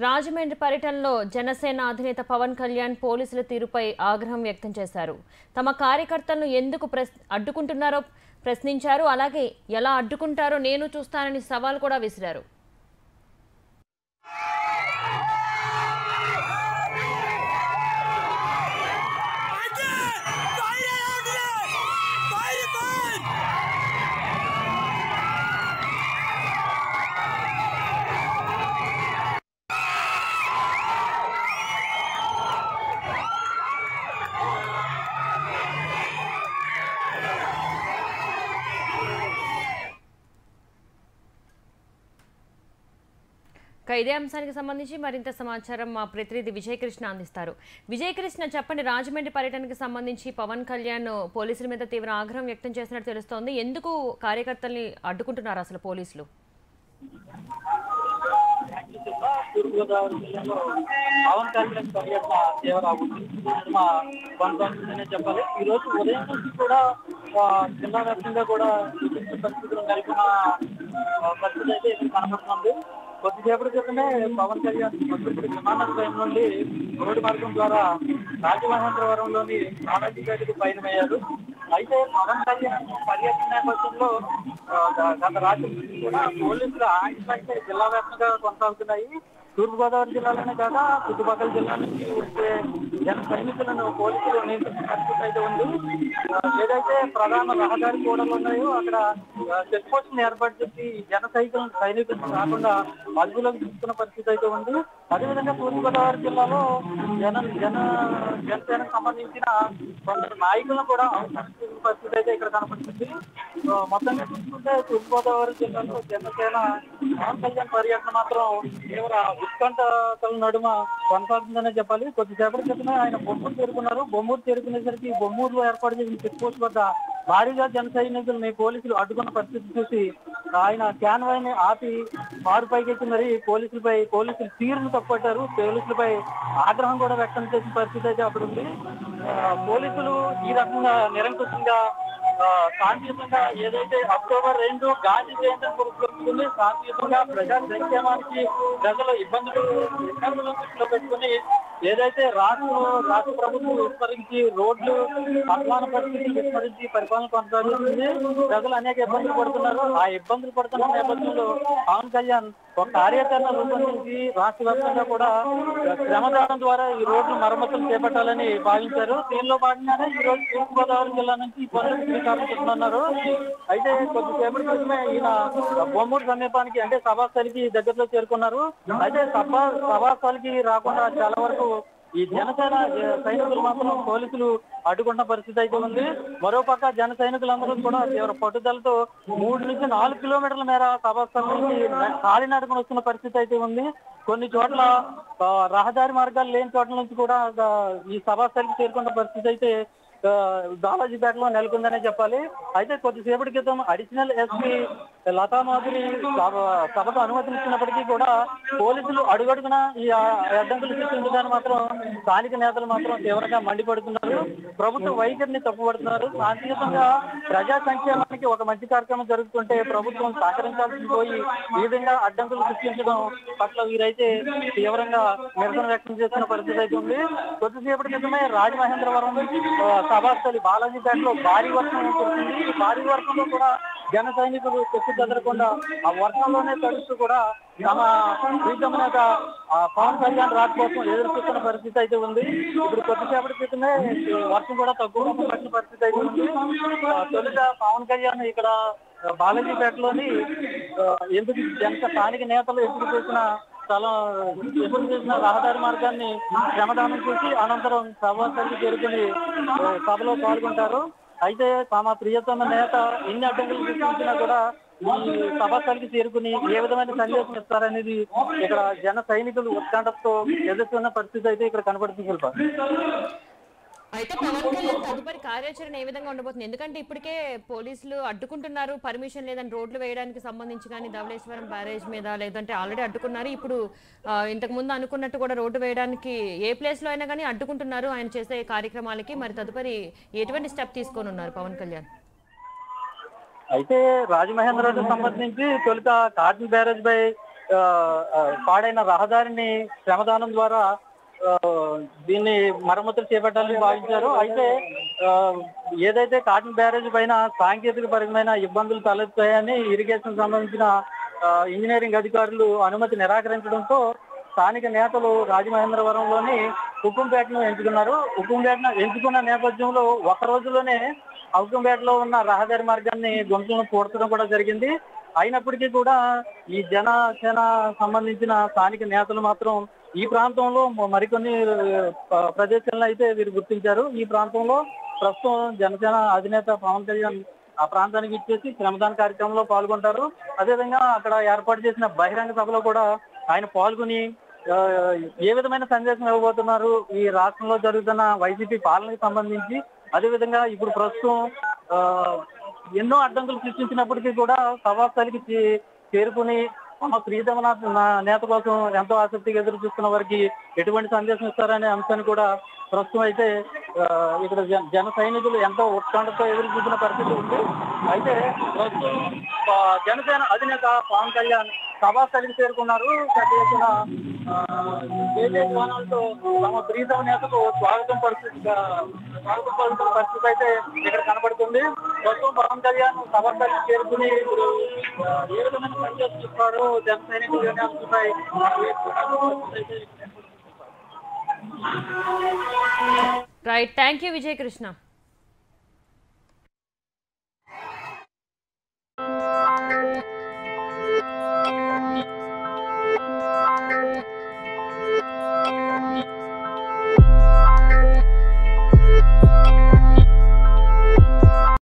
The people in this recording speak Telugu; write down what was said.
రాజమండ్రి పర్యటనలో జనసేన అధినేత పవన్ కళ్యాణ్ పోలీసుల తీరుపై ఆగ్రహం వ్యక్తం చేశారు తమ కార్యకర్తలను ఎందుకు ప్రశ్ అడ్డుకుంటున్నారో ప్రశ్నించారు అలాగే ఎలా అడ్డుకుంటారో నేను చూస్తానని సవాల్ కూడా విసిరారు ఇక ఇదే అంశానికి సంబంధించి మరింత సమాచారం మా ప్రతినిధి విజయకృష్ణ అందిస్తారు విజయకృష్ణ చెప్పండి రాజమండ్రి పర్యటనకు సంబంధించి పవన్ కళ్యాణ్ పోలీసుల మీద తీవ్ర ఆగ్రహం వ్యక్తం చేసినట్టు తెలుస్తోంది ఎందుకు కార్యకర్తల్ని అడ్డుకుంటున్నారు అసలు పోలీసులు తూర్పుగోదావరి జిల్లాలో పవన్ కళ్యాణ్ పర్యటన తీవ్ర సినిమా కొనసాగుతుందనే చెప్పాలి ఈ రోజు ఉదయం నుంచి కూడా ఆ, జిల్లా వ్యాప్తంగా కూడా విభిన్న పరిస్థితులు నెలకొన్న ఆ, పరిస్థితి అయితే ఇక్కడ కనబడుతుంది కొద్దిసేపటి క్రితమే పవన్ కళ్యాణ్ కొద్దిసేపటి విమానాశ్రయం నుండి రోడ్డు మార్గం ద్వారా రాజమహేంద్రవరంలోని రామాజీపేటకు పయనమయ్యారు అయితే పవన్ కళ్యాణ్ పర్యటన నేపథ్యంలో ఆ, గ- గత రాత్రి నుంచి కూడా పోలీసులు ఆంక్షలైతే జిల్లా వ్యాప్తంగా కొనసాగుతున్నాయి తూర్పుగోదావరి జిల్లాలోనే కాక చుట్టుపక్కల జిల్లా నుంచి వచ్చే జన సైనికులను పోలీసులు నియంత్రించిన పరిస్థితి అయితే ఉంది ఆ, ఏదైతే ప్రధాన రహదారి కూడలు ఉన్నాయో అక్కడ చెక్ పోస్ట్ ఏర్పాటు చేసి జన సైనికులను సైనికులను కాకుండా అదుపులోకి తీసుకున్న పరిస్థితి అయితే ఉంది అదేవిధంగా తూర్పుగోదావరి జిల్లాలో జన జన జనసేనకు సంబంధించిన కొందరు నాయకులను కూడా అవసరం పరిస్థితి అయితే ఇక్కడ కనపడుతుంది సో మొత్తంగా చూసుకుంటే తూర్పుగోదావరి జిల్లాలో జనసేన పవన్ కళ్యాణ్ పర్యటన మాత్రం తీవ్ర ఉత్కంఠతల నడుమ కొనసాగుతుందనే చెప్పాలి కొద్దిసేపటి క్రితమే ఆయన బొమ్మూరు చేరుకున్నారు బొమ్మూరు చేరుకునేసరికి బొమ్మూరులో ఏర్పాటు చేసిన చెక్ పోస్ట్ వద్ద భారీగా జన సైనికుల్ని పోలీసులు అడ్డుకున్న పరిస్థితి చూసి ఆయన క్యాన్వాయ్ ని ఆపి కారు పైకెత్తి మరి పోలీసులపై పోలీసులు తీరును తప్పట్టారు పోలీసులపై ఆగ్రహం కూడా వ్యక్తం చేసిన పరిస్థితి అయితే అప్పుడు ఉంది ఆ, పోలీసులు ఈ రకంగా నిరంకుశంగా ఆ, శాంతియుతంగా ఏదైతే అక్టోబర్ రెండు గాంధీ జయంతిని పురస్కరించుకుని శాంతియుతంగా ప్రజా సంక్షేమానికి ప్రజల ఇబ్బందులు ఇబ్బందులను దృష్టిలో పెట్టుకుని ఏదైతే రాష్ట్ర రాష్ట్ర ప్రభుత్వం విస్మరించి రోడ్లు అసమాన పరిస్థితి విస్మరించి పరిపాలన కొనసాగుతుంది ప్రజలు అనేక ఇబ్బందులు పడుతున్నారు ఆ ఇబ్బందులు పడుతున్న నేపథ్యంలో పవన్ కళ్యాణ్ ఒక కార్యాచరణ రూపొందించి రాష్ట్ర వ్యాప్తంగా కూడా శ్రమదానం ద్వారా ఈ రోడ్లు మరమ్మతులు చేపట్టాలని భావించారు దీనిలో భాగంగానే ఈ రోజు తూర్పుగోదావరి జిల్లా నుంచి ఈ పనులకు శ్రీకారం చుట్టున్నారు అయితే కొద్దిసేపటి క్రితమే ఈయన బొమ్మూరు సమీపానికి అంటే సభాస్థలికి దగ్గరలో చేరుకున్నారు అయితే సభా సభాస్థలికి రాకుండా చాలా వరకు ఈ జనసేన జ- సైనికులు మాత్రం పోలీసులు అడ్డుకున్న పరిస్థితి అయితే ఉంది మరోపక్క జన సైనికులందరూ కూడా తీవ్ర పట్టుదలతో మూడు నుంచి నాలుగు కిలోమీటర్ల మేర సభాస్థలం నుంచి కాలినడకన వస్తున్న పరిస్థితి అయితే ఉంది కొన్ని చోట్ల ఆ, రహదారి మార్గాలు లేని చోట్ల నుంచి కూడా ఆ, ఈ సభాస్థలికి చేరుకున్న పరిస్థితి అయితే ఆ, బాలాజీపేటలో నెలకొందనే చెప్పాలి అయితే కొద్దిసేపటి క్రితం అడిషనల్ ఎస్పీ లతా మాధురి సభ- సభకు అనుమతినిచ్చినప్పటికీ కూడా పోలీసులు అడుగడుగున ఈ ఆ, అడ్డంకులు సృష్టించడానికి మాత్రం స్థానిక నేతలు మాత్రం తీవ్రంగా మండిపడుతున్నారు ప్రభుత్వ వైఖరిని తప్పుపడుతున్నారు శాంతియుతంగా ప్రజా సంక్షేమానికి ఒక మంచి కార్యక్రమం జరుగుతుంటే ప్రభుత్వం సహకరించాల్సి పోయి ఈ విధంగా అడ్డంకులు సృష్టించడం పట్ల వీరైతే తీవ్రంగా నిరసన వ్యక్తం చేస్తున్న పరిస్థితి అయితే ఉంది కొద్దిసేపటి క్రితమే రాజమహేంద్రవరం ఆ, సభాస్థలి బాలాజీపేటలో భారీ వర్షం కురిసింది ఈ భారీ వర్షంలో కూడా జన సైనికులు చెక్కు చెదరకుండా ఆ వర్షంలోనే తడుస్తూ కూడా తమ ప్రీతమ నేత ఆ, పవన్ కళ్యాణ్ రాక కోసం ఎదురు చూస్తున్న పరిస్థితి అయితే ఉంది ఇప్పుడు కొద్దిసేపటి క్రితమే ఈ వర్షం కూడా తక్కువ పడిన పరిస్థితి అయితే ఉంది ఆ, తొలుత పవన్ కళ్యాణ్ ఇక్కడ ఆ, బాలాజీపేటలోని ఆ, ఎందుకు జనత స్థానిక నేతలు ఎదురు చూసిన స్థలం ఎదురు చేసిన రహదారి మార్గాన్ని శ్రమదానం చేసి అనంతరం సభాస్థలికి చేరుకుని ఆ, సభలో పాల్గొంటారు అయితే తమ ప్రియతమ నేత ఎన్ని అడ్డంకులు సృష్టించినా కూడా ఈ సభాస్థలికి చేరుకుని ఏ విధమైన సందేశం ఇస్తారనేది ఇక్కడ జన సైనికులు ఉత్కంఠతో ఎదుర్కొన్న పరిస్థితి అయితే ఇక్కడ కనబడుతుంది శిల్ప అయితే పవన్ కళ్యాణ్ తదుపరి కార్యాచరణ ఏ విధంగా ఉండబోతుంది ఎందుకంటే ఇప్పటికే పోలీసులు అడ్డుకుంటున్నారు పర్మిషన్ లేదని రోడ్లు వేయడానికి సంబంధించి కానీ ధవళేశ్వరం బ్యారేజ్ మీద లేదంటే ఆల్రెడీ అడ్డుకున్నారు ఇప్పుడు ఆ, ఇంతకు ముందు అనుకున్నట్టు కూడా రోడ్డు వేయడానికి ఏ ప్లేస్ లో అయినా కానీ అడ్డుకుంటున్నారు ఆయన చేసే కార్యక్రమాలకి మరి తదుపరి ఎటువంటి స్టెప్ తీసుకొని ఉన్నారు పవన్ కళ్యాణ్ అయితే రాజమహేంద్రరావు సంబంధించి తొలుత కాటన్ బ్యారేజ్ పై ఆ, ఆ, పాడైన రహదారిని శ్రమదానం ద్వారా ఆ, దీన్ని మరమ్మతులు చేపట్టాలని భావించారు అయితే ఆ, ఏదైతే కాటన్ బ్యారేజ్ పైన సాంకేతిక పరమైన ఇబ్బందులు తలెత్తాయని ఇరిగేషన్ సంబంధించిన ఆ, ఇంజనీరింగ్ అధికారులు అనుమతి నిరాకరించడంతో స్థానిక నేతలు రాజమహేంద్రవరంలోని ఉక్కుంపేటను ఎంచుకున్నారు ఉక్కుంపేటను ఎంచుకున్న నేపథ్యంలో ఒక రోజులోనే ఉక్కుంపేటలో ఉన్న రహదారి మార్గాన్ని గొంతులను పూడ్చడం కూడా జరిగింది అయినప్పటికీ కూడా ఈ జనసేన సంబంధించిన స్థానిక నేతలు మాత్రం ఈ ప్రాంతంలో మ- మరికొన్ని ఆ, ప్రదేశాలను అయితే వీరు గుర్తించారు ఈ ప్రాంతంలో ప్రస్తుతం జనసేన అధినేత పవన్ కళ్యాణ్ ఆ ప్రాంతానికి ఇచ్చేసి శ్రమదాన కార్యక్రమంలో పాల్గొంటారు అదేవిధంగా అక్కడ ఏర్పాటు చేసిన బహిరంగ సభలో కూడా ఆయన పాల్గొని ఆ, ఏ విధమైన సందేశం ఇవ్వబోతున్నారు ఈ రాష్ట్రంలో జరుగుతున్న వైసీపీ పాలనకు సంబంధించి అదేవిధంగా ఇప్పుడు ప్రస్తుతం ఆ, ఎన్నో అడ్డంకులు సృష్టించినప్పటికీ కూడా సభాస్థలికి చే- చేరుకుని తమ ప్రియతమ నా- నేత కోసం ఎంతో ఆసక్తిగా ఎదురు చూస్తున్న వారికి ఎటువంటి సందేశం ఇస్తారనే అంశాన్ని కూడా ప్రస్తుతం అయితే ఆ, ఇక్కడ జన- జన సైనికులు ఎంతో ఉత్కంఠతో ఎదురు చూసిన పరిస్థితి ఉంది అయితే ప్రస్తుతం ఆ, జనసేన అధినేత పవన్ కళ్యాణ్ సభాస్థలికి చేరుకున్నారు పెద్ద ఎత్తున ఆ, జేజే ధ్వానాలతో తమ ప్రీతమ నేతకు స్వాగతం పరిస్థితి స్వాగతం పలుకుతున్న పరిస్థితి అయితే ఇక్కడ కనబడుతుంది ప్రస్తుతం పవన్ కళ్యాణ్ సభాస్థలికి చేరుకుని ఇప్పుడు ఆ, ఏ విధమైన సందేశం ఇస్తారు జన సైనికులు అనే అంశంపై right thank you Vijay Krishna